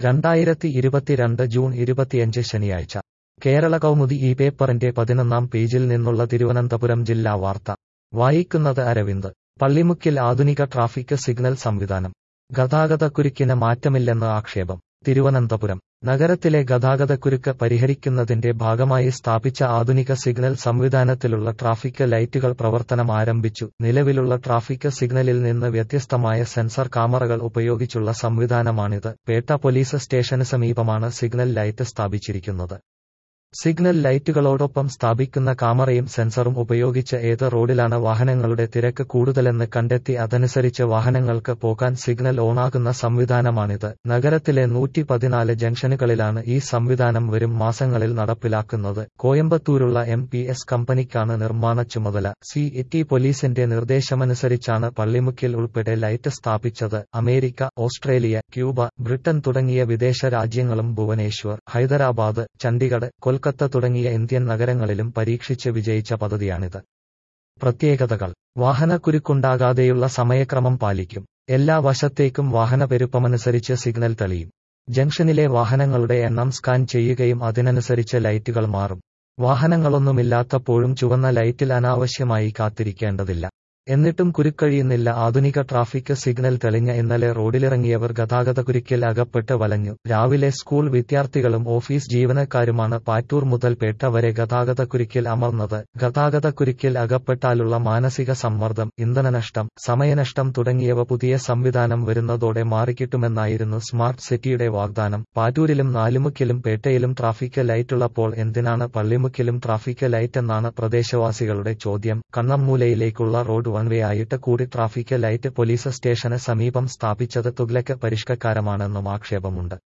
രണ്ടായിരത്തി ഇരുപത്തിരണ്ട് ജൂൺ ഇരുപത്തിയഞ്ച് ശനിയാഴ്ച കേരള കൗമുദി ഈ പേപ്പറിന്റെ പതിനൊന്നാം പേജിൽ നിന്നുള്ള തിരുവനന്തപുരം ജില്ലാ വാർത്ത വായിക്കുന്നത് അരവിന്ദ് പള്ളിമുക്കിൽ ആധുനിക ട്രാഫിക് സിഗ്നൽ സംവിധാനം ഗതാഗതക്കുരുക്കിന് മാറ്റമില്ലെന്ന് ആക്ഷേപം തിരുവനന്തപുരം നഗരത്തിലെ ഗതാഗതക്കുരുക്ക് പരിഹരിക്കുന്നതിന്റെ ഭാഗമായി സ്ഥാപിച്ച ആധുനിക സിഗ്നൽ സംവിധാനത്തിലുള്ള ട്രാഫിക് ലൈറ്റുകൾ പ്രവർത്തനം ആരംഭിച്ചു നിലവിലുള്ള ട്രാഫിക് സിഗ്നലിൽ നിന്ന് വ്യത്യസ്തമായ സെൻസർ കാമറകൾ ഉപയോഗിച്ചുള്ള സംവിധാനമാണിത് പേട്ട പോലീസ് സ്റ്റേഷന് സമീപമാണ് സിഗ്നൽ ലൈറ്റ് സ്ഥാപിച്ചിരിക്കുന്നത് സിഗ്നൽ ലൈറ്റുകളോടൊപ്പം സ്ഥാപിക്കുന്ന കാമറയും സെൻസറും ഉപയോഗിച്ച് ഏത് റോഡിലാണ് വാഹനങ്ങളുടെ തിരക്ക് കൂടുതലെന്ന് കണ്ടെത്തി അതനുസരിച്ച് വാഹനങ്ങൾക്ക് പോകാൻ സിഗ്നൽ ഓണാകുന്ന സംവിധാനമാണിത് നഗരത്തിലെ നൂറ്റി പതിനാല് ജംഗ്ഷനുകളിലാണ് ഈ സംവിധാനം വരും മാസങ്ങളിൽ നടപ്പിലാക്കുന്നത് കോയമ്പത്തൂരുള്ള എം പി എസ് കമ്പനിക്കാണ് നിർമ്മാണ ചുമതല സി ടി പോലീസിന്റെ നിർദ്ദേശമനുസരിച്ചാണ് പള്ളിമുക്കിൽ ഉൾപ്പെടെ ലൈറ്റ് സ്ഥാപിച്ചത് അമേരിക്ക ഓസ്ട്രേലിയ ക്യൂബ ബ്രിട്ടൻ തുടങ്ങിയ വിദേശ രാജ്യങ്ങളും ഭുവനേശ്വർ ഹൈദരാബാദ് ചണ്ഡിഗഡ് കൊൽക്കത്ത തുടങ്ങിയ ഇന്ത്യൻ നഗരങ്ങളിലും പരീക്ഷിച്ച് വിജയിച്ച പദ്ധതിയാണിത് പ്രത്യേകതകൾ വാഹനക്കുരുക്കുണ്ടാകാതെയുള്ള സമയക്രമം പാലിക്കും എല്ലാ വശത്തേക്കും വാഹന പെരുപ്പമനുസരിച്ച് സിഗ്നൽ തെളിയും ജംഗ്ഷനിലെ വാഹനങ്ങളുടെ എണ്ണം സ്കാൻ ചെയ്യുകയും അതിനനുസരിച്ച് ലൈറ്റുകൾ മാറും വാഹനങ്ങളൊന്നുമില്ലാത്തപ്പോഴും ചുവന്ന ലൈറ്റിൽ അനാവശ്യമായി കാത്തിരിക്കേണ്ടതില്ല എന്നിട്ടും കുരുക്കഴിയുന്നില്ല ആധുനിക ട്രാഫിക് സിഗ്നൽ തെളിഞ്ഞ ഇന്നലെ റോഡിലിറങ്ങിയവർ ഗതാഗതക്കുരുക്കിൽ അകപ്പെട്ട് വലഞ്ഞു രാവിലെ സ്കൂൾ വിദ്യാർത്ഥികളും ഓഫീസ് ജീവനക്കാരുമാണ് പാറ്റൂർ മുതൽ പേട്ട വരെ ഗതാഗതക്കുരുക്കിൽ അമർന്നത് ഗതാഗതക്കുരുക്കിൽ അകപ്പെട്ടാലുള്ള മാനസിക സമ്മർദ്ദം ഇന്ധനനഷ്ടം സമയനഷ്ടം തുടങ്ങിയവ പുതിയ സംവിധാനം വരുന്നതോടെ മാറിക്കിട്ടുമെന്നായിരുന്നു സ്മാർട്ട് സിറ്റിയുടെ വാഗ്ദാനം പാറ്റൂരിലും നാലുമുക്കിലും പേട്ടയിലും ട്രാഫിക് ലൈറ്റുള്ളപ്പോൾ എന്തിനാണ് പള്ളിമുക്കിലും ട്രാഫിക് ലൈറ്റ് എന്നാണ് പ്രദേശവാസികളുടെ ചോദ്യം കണ്ണമ്മൂലയിലേക്കുള്ള റോഡ് വൺവേ ആയിട്ട് കൂടി ട്രാഫിക് ലൈറ്റ് പോലീസ് സ്റ്റേഷന് സമീപം സ്ഥാപിച്ചത് തുഗ്ലക്ക് പരിഷ്കക്കാരമാണെന്നും ആക്ഷേപമുണ്ട്